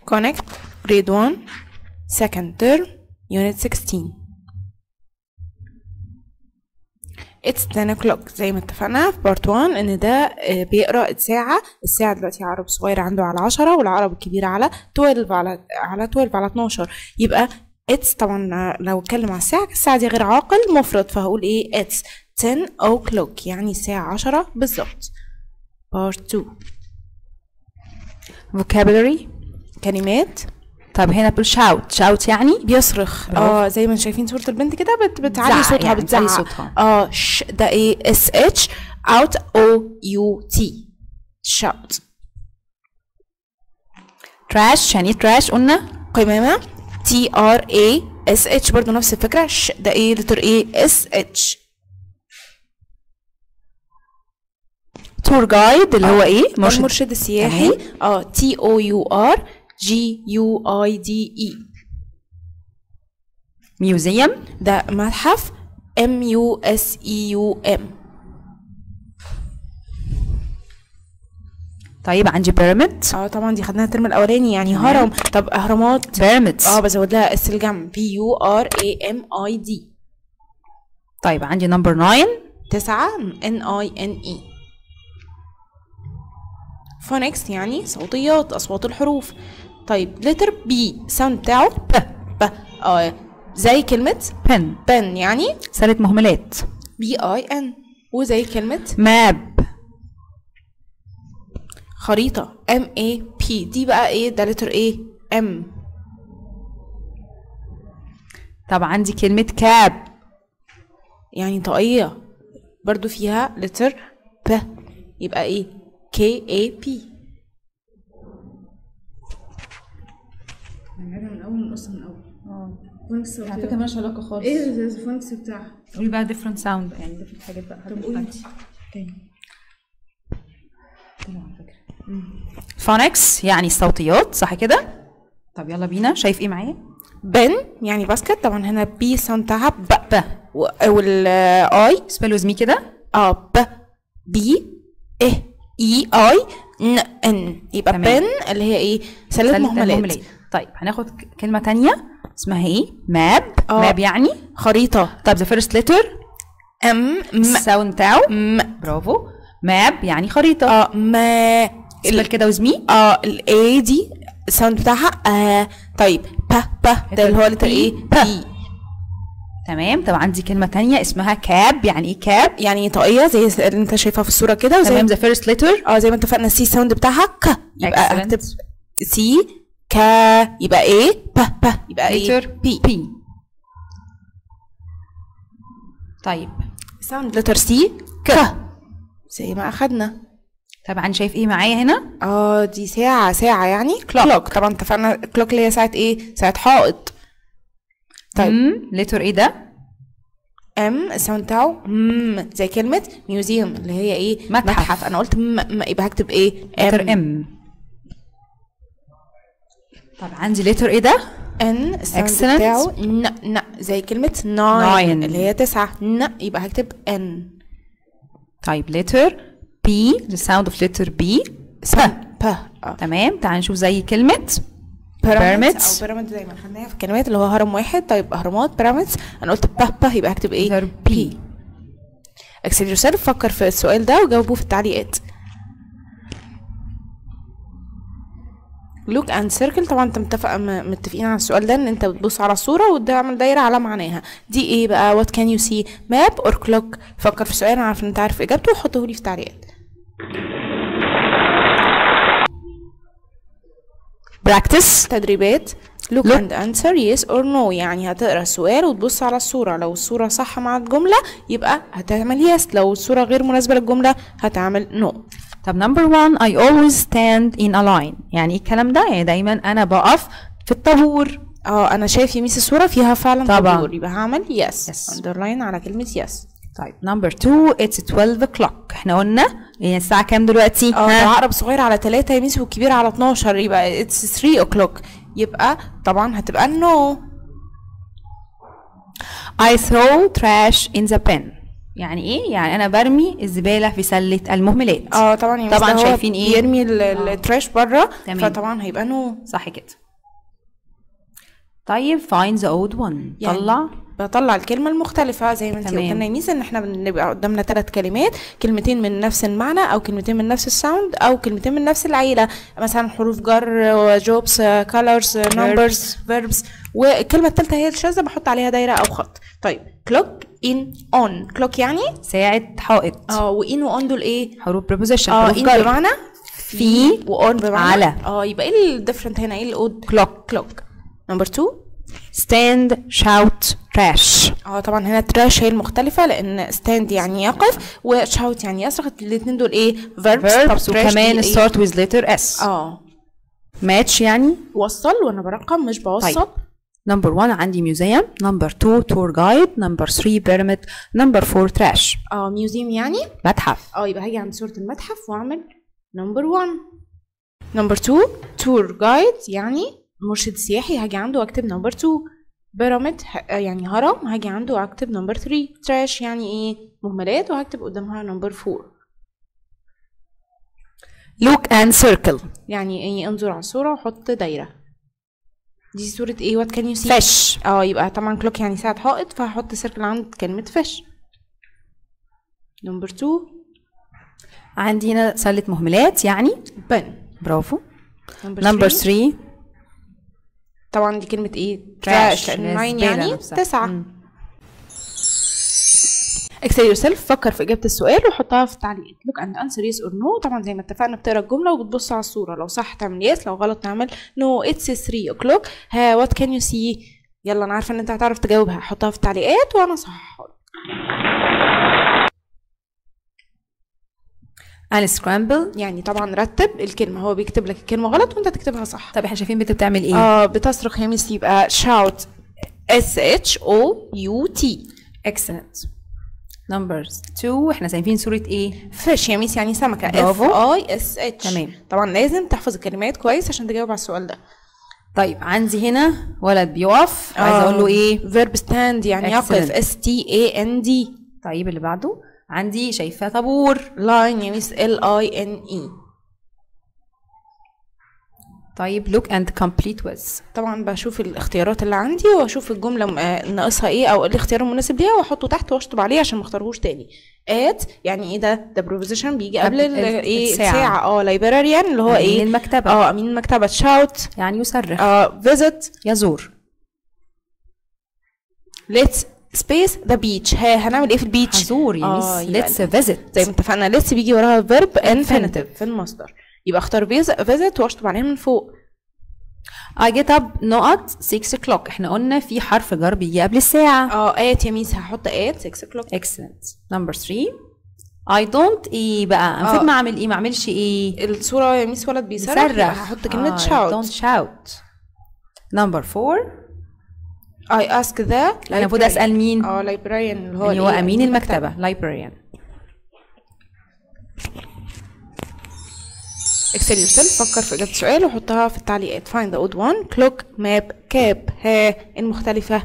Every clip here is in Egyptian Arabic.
connect grade 1 second term unit 16 It's 10 o'clock زي ما اتفقنا في بارت 1 ان ده آه، بيقرا الساعة الساعة دلوقتي عقرب صغير عنده على 10 والعقرب الكبير على 12 على على 12 على 12 يبقى it's طبعا آه، لو اتكلم على الساعة الساعة دي غير عاقل مفرد فهقول ايه it's 10 o'clock يعني الساعة 10 بالظبط بارت 2 vocabulary كلمات طب هنا بقول shout shout يعني بيصرخ برافو. اه زي ما شايفين صورة البنت كده بت بتعلي بتزعق صوتها يعني، بتعلي بتزعق صوتها. اه ش ده ايه اس اتش out o u t shout trash يعني trash قلنا قمامة T R A S H برضه نفس الفكرة ش ده ايه لتر ايه S H tour guide اللي هو ايه مرشد المرشد السياحي تمام. اه T O U R G U I D E museum ده متحف M U S E U M طيب عندي pyramid اه طبعا دي خدناها الترم الاولاني يعني هرم طب اهرامات pyramids اه بزود لها اس الجنب P U R A M I D طيب عندي number 9 تسعة N I N E phonics يعني صوتيات أصوات الحروف طيب letter B sound بتاعه ب ب اه زي كلمة pen pen يعني سلة مهملات B I N وزي كلمة map خريطة M A P دي بقى ايه ده letter A M طب عندي كلمة cab يعني طاقية برضو فيها letter P يبقى ايه K A P نعملها من اول نقص من اول اه فونكس على فكرة مالهاش علاقة خالص ايه الفونكس بتاعها قولي بقى different sound يعني different حاجات بقى طب قولي phonics يعني الصوتيات صح كده طب يلا بينا شايف ايه معايا بن يعني باسكت طبعا هنا بي ساوند بتاعها ب ب والاي spell with me كده اه ب بي اه اي اي ن ان يبقى تمام. بن اللي هي ايه سلة سلة مهملات المهملات. طيب هناخد ك- كلمة تانية اسمها ايه map آه. map يعني خريطة طب the first letter ام م الساوند بتاعه م برافو map يعني خريطة اه ما spell كده with me اه الاي دي الساوند بتاعها آه طيب ب ب ده اللي هو لتر ايه بي تمام طب عندي كلمة تانية اسمها كاب يعني ايه كاب يعني طاقية زي اللي انت شايفها في الصورة كده وزي تمام the first letter اه زي ما اتفقنا السي ساوند بتاعها ك يبقى Excellent. هكتب سي ك يبقى ايه ب ب يبقى ايه letter بي P طيب ساوند لتر سي ك زي ما اخدنا طبعا شايف ايه معايا هنا اه دي ساعة ساعة يعني كلوك طبعا اتفقنا كلوك اللي هي ساعة ايه ساعة حائط طيب مم. letter ايه ده ام الساوند بتاعه م زي كلمة ميوزيوم اللي هي ايه متحف. انا قلت م م يبقى هكتب ايه letter M طب عندي letter ايه ده ان الساوند Excellent. بتاعه ن ن زي كلمة ناين Nine. اللي هي تسعة ن يبقى هكتب ان طيب letter P the sound of letter B ب اه تمام تعال نشوف زي كلمة بيراميدز Pyramids. او بيراميدز زي ما خدناها في الكلمات اللي هو هرم واحد طيب اهرامات بيراميدز انا قلت ب ب يبقى هكتب ايه letter P اكسل يور سيلف فكر في السؤال ده وجاوبوه في التعليقات لوك اند سيركل طبعا انت متفق م- متفقين على السؤال ده ان انت بتبص على الصوره وتعمل دايره على معناها دي ايه بقى وات كان يو سي ماب اور كلوك فكر في السؤال انا عارف ان انت عارف اجابته وحطه لي في التعليقات practice تدريبات look, Look. and answer yes or no يعني هتقرا السؤال وتبص على الصورة لو الصورة صح مع الجملة يبقى هتعمل yes لو الصورة غير مناسبة للجملة هتعمل no طب number one I always stand in a line يعني ايه الكلام ده يعني دايما انا بقف في الطابور اه انا شايف يميس الصورة فيها فعلا طبعاً. طابور يبقى هعمل yes, Yes. underline على كلمة yes طيب number two it's 12 o'clock احنا قلنا يعني الساعة كام دلوقتي؟ اه ها؟ العقرب صغير على 3 يميس والكبير على 12 يبقى it's 3 o'clock يبقى طبعا هتبقى no I throw trash in the bin يعني ايه يعني انا برمي الزباله في سله المهملات اه طبعا يعني طبعاً أصل هو شايفين إيه؟ بيرمي ال- ال- آه. التراش بره تمام. فطبعا هيبقى نو صح كده طيب find the odd one يعني طلع بطلع الكلمة المختلفة زي ما انت تمام. قلنا يا ميس ان احنا بنبقى قدامنا ثلاث كلمات كلمتين من نفس المعنى او كلمتين من نفس الساوند او كلمتين من نفس العيلة مثلا حروف جر جوبس كولرز نمبرز فيربس والكلمة الثالثة هي الشاذة بحط عليها دايرة او خط طيب كلوك ان اون كلوك يعني ساعة حائط اه وان واون دول ايه حروف preposition اه حروف ان جر بمعنى في واون بمعنى على. اه يبقى ايه الديفرنت هنا ايه الاود كلوك كلوك نمبر 2 stand shout trash اه طبعا هنا تراش هي المختلفة لأن ستاند يعني يقف وشاوت يعني يصرخ الاتنين دول ايه verbs verbs trash وكمان دي إيه؟ start with letter s اه match يعني وصل وانا برقم مش بوصل طيب. نمبر 1 عندي museum نمبر 2 tour guide نمبر 3 pyramid نمبر 4 trash اه ميوزيوم يعني متحف اه يبقى هاجي عند صورة المتحف واعمل نمبر 1 نمبر 2 تور جايد يعني مرشد سياحي هاجي عنده واكتب نمبر 2 بيراميد ه- يعني هرم هاجي عنده واكتب نمبر 3 تراش يعني ايه مهملات وهكتب قدامها نمبر 4 look and circle يعني ايه انظر على الصورة وحط دايرة دي صورة ايه وات كان يو سي fish اه يبقى طبعا كلوك يعني ساعة حائط فهحط سيركل عند كلمة فيش نمبر 2 عندي هنا سلة مهملات يعني بن برافو نمبر نمبر 3 3 طبعا دي كلمة ايه trash تراش لأن اللي هي ناين الزبالة يعني نفسها. تسعة مم. اكسل يور سيلف فكر في اجابه السؤال وحطها في التعليقات لوك اند انسر يس اور نو طبعا زي ما اتفقنا بتقرا الجمله وبتبص على الصوره لو صح تعمل يس لو غلط تعمل نو اتس 3 اوكلوك ها وات كان يو سي يلا انا عارفه ان انت هتعرف تجاوبها حطها في التعليقات وانا صح unscramble يعني طبعا رتب الكلمه هو بيكتب لك الكلمه غلط وانت تكتبها صح طب احنا شايفين بنت بتعمل ايه اه بتصرخ يا ميس يبقى shout S H O U T excellent number 2 احنا شايفين صورة ايه فيش يا ميس يعني سمكه برافو. F I S H تمام. طبعا لازم تحفظ الكلمات كويس عشان تجاوب على السؤال ده طيب عندي هنا ولد بيقف عايزه اقول له ايه فيرب ستاند يعني يقف Excellent. اس تي اي ان دي طيب اللي بعده عندي شايفاه طابور لاين يعني ال اي ان اي طيب look and complete with طبعا بشوف الاختيارات اللي عندي واشوف الجمله م- آه، ناقصها ايه او إيه الاختيار المناسب ليها واحطه تحت واشطب عليه عشان ما اختارهوش تاني ات يعني ايه ده ده بروبوزيشن بيجي قبل قبل ال- ال- ايه الساعة. الساعه اه لايبراريان اللي هو أمين ايه المكتبة. اه امين المكتبه شاوت يعني يصرخ اه فيزيت يزور ليتس سبيس ذا بيتش ها هنعمل ايه في البيتش هزور يا آه، ميس يبقى let's visit زي ما اتفقنا ليتس بيجي وراها فيرب Infinitive. انفينيتيف في المصدر يبقى اختار فيزيت واشطب عليها من فوق I get up نقط 6 o'clock احنا قلنا في حرف جر بيجي قبل الساعة اه ات يا ميس هحط ات 6 o'clock excellent number 3 I don't ايه بقى المفروض آه. ما اعمل ايه ما اعملش ايه الصورة يا ميس ولد بيصرخ صرخ يبقى هحط كلمة آه, shout don't shout number 4 I ask the انا المفروض librarian. اسال مين اه librarian اللي هو اللي هو الإيه؟ امين المكتبة librarian اكسل يور سيلف فكر في اجابة السؤال وحطها في التعليقات find the odd one clock map cap ها المختلفة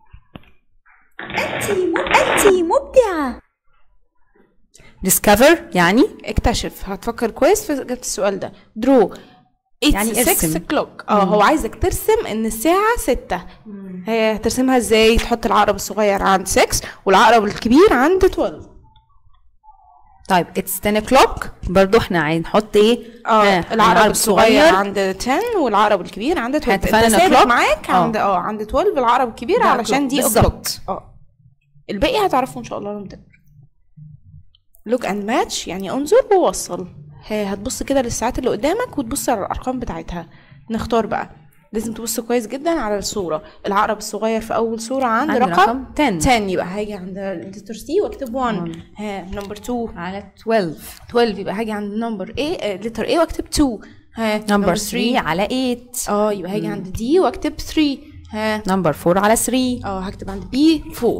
discover يعني اكتشف هتفكر كويس في اجابة السؤال ده draw It's يعني 6 ارسم. o'clock اه هو عايزك ترسم ان الساعة 6 هي هترسمها ازاي تحط العقرب الصغير عند 6 والعقرب الكبير عند 12 طيب it's 10 o'clock برضو احنا عايزين نحط ايه اه العقرب الصغير عند 10 والعقرب الكبير عند 12 اتفقنا انت إن ثابت o'clock؟ معاك اه. عند اه عند 12 العقرب الكبير ده علشان o'clock. دي بالظبط. o'clock. اه الباقي هتعرفه ان شاء الله لما تكبر لوك اند ماتش يعني انظر ووصل ها هتبص كده للساعات اللي قدامك وتبص على الارقام بتاعتها نختار بقى لازم تبص كويس جدا على الصورة العقرب الصغير في أول صورة عند, عند رقم, رقم 10. 10 يبقى هاجي عند اللتر سي واكتب 1 ها نمبر 2 على 12 12 يبقى هاجي عند نمبر A لتر A واكتب 2 ها نمبر 3 على 8 اه يبقى هاجي عند دي واكتب 3 ها نمبر 4 على 3 اه هكتب عند بي 4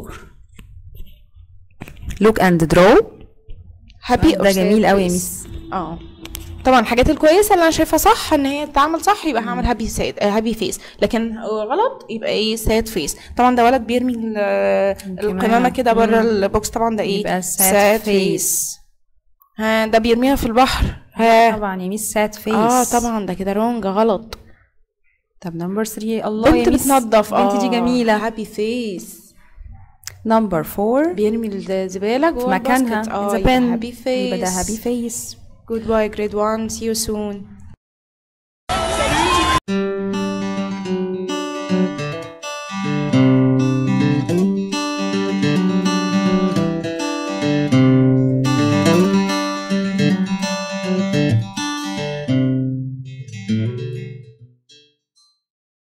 look and draw هابي ده جميل قوي يا ميس اه طبعا الحاجات الكويسه اللي انا شايفها صح ان هي تتعمل صح يبقى هعمل هابي سيد هابي فيس لكن غلط يبقى ايه ساد فيس طبعا ده ولد بيرمي ال- القمامه كده بره البوكس طبعا ده ايه يبقى sad فيس ها ده بيرميها في البحر ها طبعا يا ميس ساد فيس اه طبعا ده كده رونج غلط طب نمبر 3 الله يا بنت ميس بتنظف بنتي دي جميله هابي فيس نمبر 4 بيرمي الزباله في جوه مكانها الباسكت اه ذا بن هابي فيس يبقى ده هابي فيس Goodbye grade 1 see you soon